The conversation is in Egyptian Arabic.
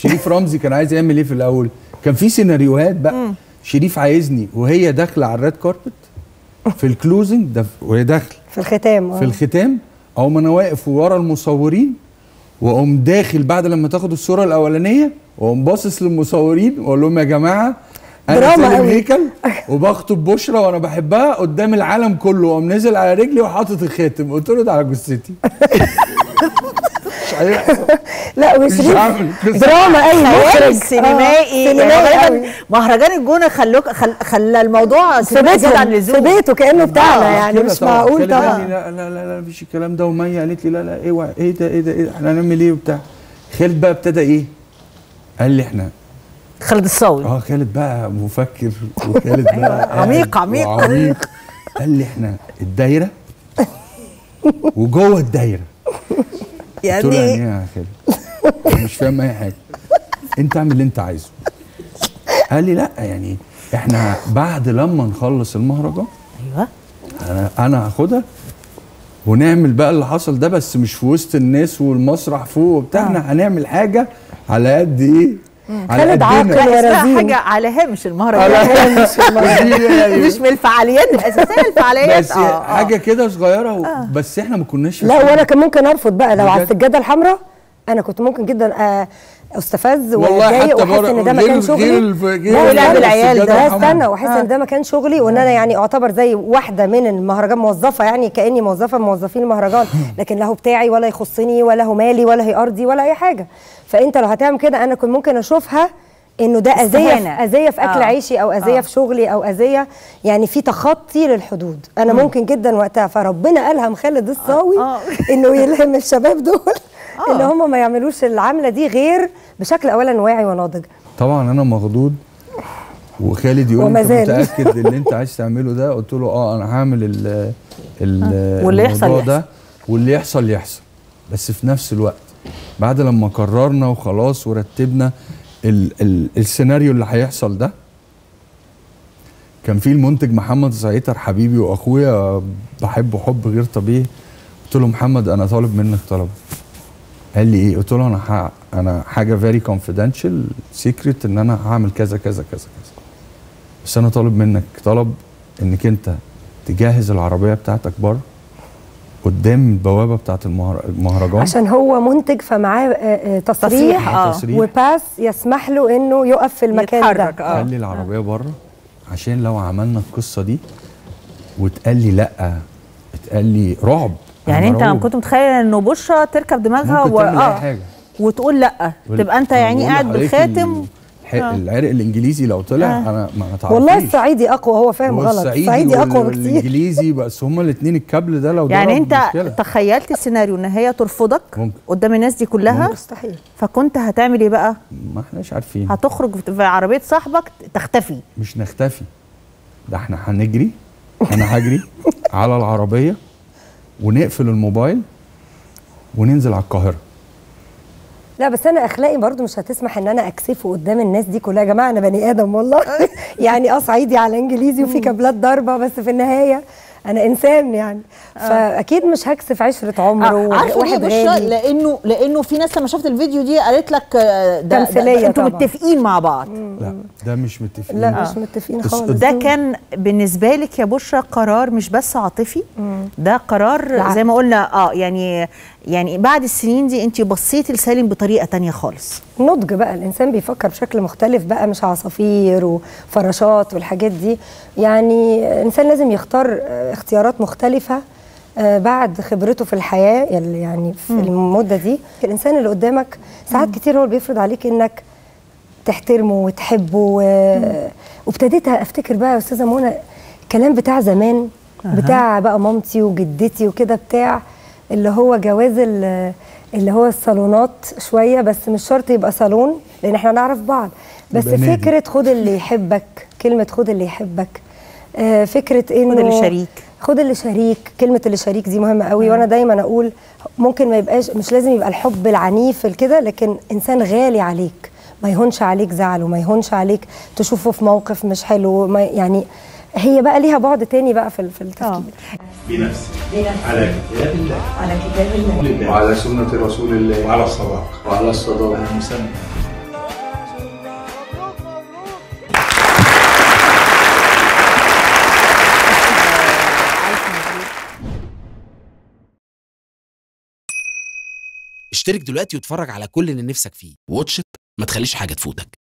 شريف رمزي كان عايز يعمل ايه في الاول كان في سيناريوهات بقى شريف عايزني وهي داخله على الريد كاربت في الكلوزنج ده وهي داخله في الختام في الختام اقوم انا واقف ورا المصورين واقوم داخل بعد لما تاخد الصوره الاولانيه واقوم باصص للمصورين واقول لهم يا جماعه انا دراما سالم قوي. هيكل وبخطب بشرى وانا بحبها قدام العالم كله واقوم نازل على رجلي وحاطط الخاتم قلت له ده على جثتي مش هيحصل لا مش وشريف هعمل كده. دراما اي خيال مخرج سينمائي آه، سينمائي يعني قوي. غالبا مهرجان الجونه خلوك خل... خلى الموضوع في سينمائي زياده عن بيتهم اللزوم في بيته كانه بتاعنا آه، يعني كده مش طبعاً. معقول خالد قال طبعا لي لا لا لا لا مفيش الكلام ده ومي قالت لي لا لا ايه وع- ايه ده ايه ده ايه ده احنا هنعمل ايه وبتاع خالد بقى ابتدى ايه قال لي احنا خالد الصاوي اه خالد بقى مفكر وخالد بقى قاعد عميق- عميق. وعميق قال لي احنا الدايره وجوه الدايره قلت له يعني ايه يا خالد أنا مش فاهم اي حاجه انت اعمل اللي انت عايزه قال لي لا يعني احنا بعد لما نخلص المهرجان ايوه انا انا هاخدها ونعمل بقى اللي حصل ده بس مش في وسط الناس والمسرح فوق وبتاع احنا هنعمل حاجه على قد ايه على خالد عاقل. قدنا لا اسمها ورزين. حاجه على هامش على المهرجان قدنا مش من الفعاليات الاساسيه الفعاليات بس آه، آه. حاجه كده صغيره و... بس احنا ما كناش لا وانا كان ممكن ارفض بقى لو على بجد؟ السجاده الحمراء انا كنت ممكن جدا آه، استفز والله واتضايق حتى واحس بره- ان ده غير- مكان غير شغلي الف- غير لا، ولعب استنى، العيال ده. لا الحمراء. استنى واحس ان ده مكان شغلي وان انا يعني اعتبر زي واحده من المهرجان موظفه يعني كاني موظفه من موظفين المهرجان لكن لا هو بتاعي ولا يخصني ولا هو مالي ولا هي ارضي ولا اي حاجه فانت لو هتعمل كده انا كنت ممكن اشوفها انه ده اذيه استهانة. في اذيه في اكل آه. عيشي او اذيه آه. في شغلي او اذيه يعني في تخطي للحدود انا ممكن جدا وقتها فربنا الهم خالد الصاوي آه. انه يلهم الشباب دول آه. ان هم ما يعملوش العمله دي غير بشكل اولا واعي وناضج طبعا انا مخضوض وخالد يقول وما انت زال. متاكد اللي انت عايز تعمله ده قلت له اه انا هعمل ال ال واللي يحصل الموضوع يحصل. ده واللي يحصل يحصل بس في نفس الوقت بعد لما قررنا وخلاص ورتبنا ال ال السيناريو اللي هيحصل ده كان في المنتج محمد زعيتر حبيبي واخويا بحبه حب غير طبيعي قلت له محمد انا طالب منك طلب قال لي ايه قلت له انا ح... انا حاجه فيري كونفيدنشال سيكريت ان انا هعمل كذا كذا كذا كذا بس انا طالب منك طلب انك انت تجهز العربيه بتاعتك بره قدام البوابه بتاعت المهر... المهرجان عشان هو منتج فمعاه آه، آه، تصريح تصريح، آه. تصريح. وباس يسمح له انه يقف في المكان يتحرك، ده آه. قال لي العربيه بره عشان لو عملنا القصه دي واتقال لي لا اتقال لي رعب يعني أنا انت مرعوب. كنت متخيل انه بشرى تركب دماغها ممكن تعمل اي حاجه وتقول لا تبقى انت يعني بقول قاعد لحضرتك بالخاتم الح- العرق الانجليزي لو طلع آه. انا ما تعرفيش والله الصعيدي اقوى هو فاهم هو غلط الصعيدي الصعيدي اقوى وال- بكتير والانجليزي بس هما الاثنين الكابل ده لو يعني ضرب انت مشكلة. تخيلت السيناريو ان هي ترفضك ممكن. قدام الناس دي كلها مستحيل فكنت هتعمل ايه بقى ما احناش عارفين هتخرج في عربيه صاحبك تختفي مش نختفي ده احنا هنجري انا هجري على العربيه ونقفل الموبايل وننزل على القاهره لا بس انا اخلاقي برضو مش هتسمح ان انا اكسفه قدام الناس دي كلها يا جماعه انا بني ادم والله يعني اه صعيدي على انجليزي وفي كابلات ضاربه بس في النهايه انا انسان يعني فاكيد مش هكسف عشره عمره آه، عارفه ليه يا واحد بشرى غالي لانه لانه في ناس لما شافت الفيديو دي قالت لك آه، ده, ده تمثيلية انتوا طبعاً. متفقين مع بعض لا ده مش متفقين لا مش متفقين بس خالص ده كان بالنسبه لك يا بشرى قرار مش بس عاطفي ده قرار العقل. زي ما قلنا اه يعني يعني بعد السنين دي انت بصيتي لسالم بطريقه تانية خالص نضج بقى الانسان بيفكر بشكل مختلف بقى مش عصافير وفراشات والحاجات دي يعني الانسان لازم يختار آه، اختيارات مختلفه آه، بعد خبرته في الحياه يلي يعني في المده دي الانسان اللي قدامك ساعات كتير هو اللي بيفرض عليك انك تحترمه وتحبه و- وابتديت افتكر بقى يا استاذه منى الكلام بتاع زمان بتاع بقى مامتي وجدتي وكده بتاع اللي هو جواز ال- اللي هو الصالونات شويه بس مش شرط يبقى صالون لان احنا نعرف بعض بس يبقى نادي. فكره خد اللي يحبك كلمه خد اللي يحبك آه، فكره انه خد اللي شريك. خد اللي شريك كلمه اللي شريك دي مهمه قوي وانا دايما اقول ممكن ما يبقاش مش لازم يبقى الحب العنيف كده لكن انسان غالي عليك ما يهونش عليك زعله ما يهونش عليك تشوفه في موقف مش حلو ما يعني هي بقى ليها بعد تاني بقى في في التفكير بنفسي على كتاب الله على كتاب الله لله وعلى سنه رسول الله وعلى الصداقة وعلى الصداقه المسمى اشترك دلوقتي واتفرج على كل اللي نفسك فيه واتش إت، ما تخليش حاجة تفوتك